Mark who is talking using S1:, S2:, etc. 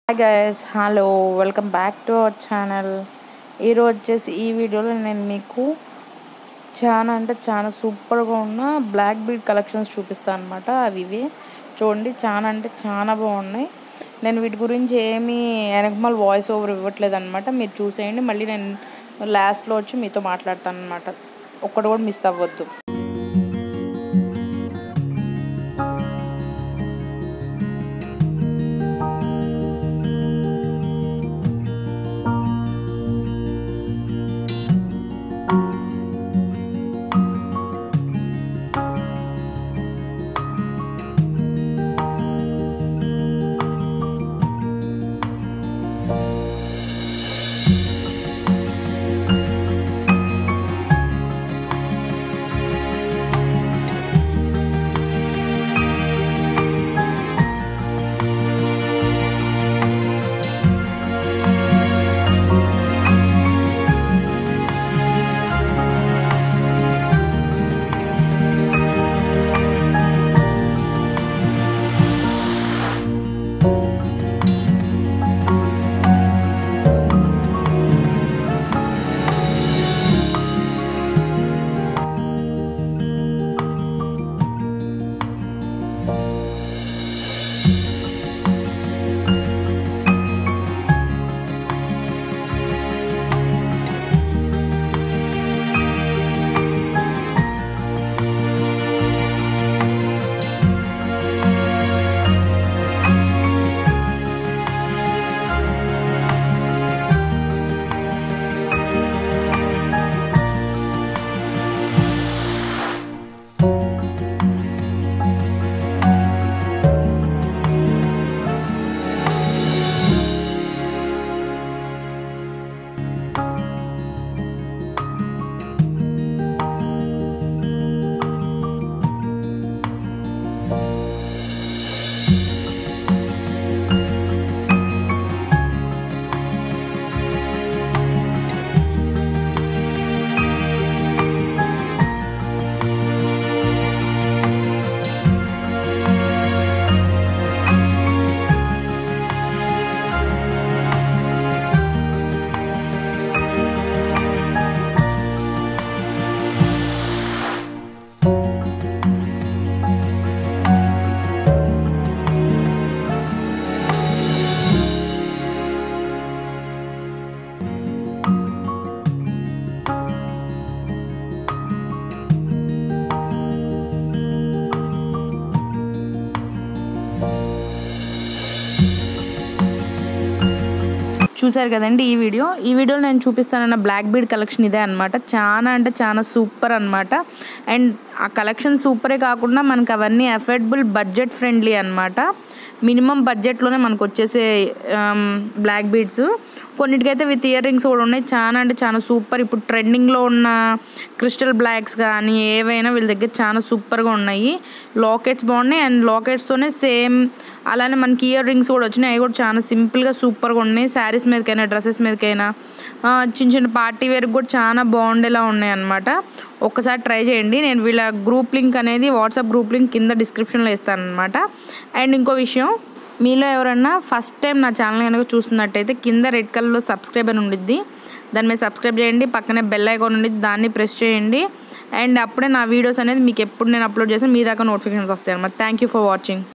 S1: hi guys hello welcome back to our channel ఈరోజు వచ్చేసి ఈ వీడియోలో నేను మీకు చాలా అంటే చాలా సూపర్గా ఉన్న బ్లాక్ బీడ్ కలెక్షన్స్ చూపిస్తాను అనమాట అవి ఇవి చూడండి చాలా అంటే చాలా బాగున్నాయి నేను వీటి గురించి ఏమీ వెనకమాల వాయిస్ ఓవర్ ఇవ్వట్లేదు అనమాట మీరు చూసేయండి మళ్ళీ నేను లాస్ట్లో వచ్చి మీతో మాట్లాడతాను అనమాట ఒక్కటి కూడా మిస్ అవ్వద్దు చూసారు కదండి ఈ వీడియో ఈ వీడియోలో నేను చూపిస్తానన్న బ్లాక్ బీడ్ కలెక్షన్ ఇదే అనమాట చాలా అంటే చాలా సూపర్ అనమాట అండ్ ఆ కలెక్షన్ సూపరే కాకుండా మనకు అవన్నీ అఫోర్డబుల్ బడ్జెట్ ఫ్రెండ్లీ అనమాట మినిమం బడ్జెట్లోనే మనకు వచ్చేసే బ్లాక్ బీడ్స్ కొన్నిటికైతే విత్ ఇయర్ రింగ్స్ కూడా ఉన్నాయి చాలా అంటే చాలా సూపర్ ఇప్పుడు ట్రెండింగ్లో ఉన్న క్రిస్టల్ బ్లాక్స్ కానీ ఏవైనా వీళ్ళ దగ్గర చాలా సూపర్గా ఉన్నాయి లాకెట్స్ బాగున్నాయి అండ్ లాకెట్స్తోనే సేమ్ అలానే మనకి ఇయర్ రింగ్స్ కూడా వచ్చినాయి అవి కూడా చాలా సింపుల్గా సూపర్గా ఉన్నాయి శారీస్ మీదకైనా డ్రెస్సెస్ మీదకైనా చిన్న చిన్న పార్టీ వేర్కి కూడా చాలా బాగుండేలా ఉన్నాయి అనమాట ఒక్కసారి ట్రై చేయండి నేను వీళ్ళ గ్రూప్ లింక్ అనేది వాట్సాప్ గ్రూప్ లింక్ కింద డిస్క్రిప్షన్లో ఇస్తాను అనమాట అండ్ ఇంకో విషయం మీలో ఎవరన్నా ఫస్ట్ టైం నా ఛానల్ కనుక చూస్తున్నట్టయితే కింద రెడ్ కలర్లో సబ్స్క్రైబ్ అని ఉండిద్ది దాని మీద సబ్స్క్రైబ్ చేయండి పక్కనే బెల్ ఐకాన్ ఉండిద్ది దాన్ని ప్రెస్ చేయండి అండ్ అప్పుడే నా వీడియోస్ అనేది మీకు ఎప్పుడు నేను అప్లోడ్ చేస్తే మీ దాకా నోటిఫికేషన్స్ వస్తాయి అనమాట థ్యాంక్ యూ ఫర్ వాచింగ్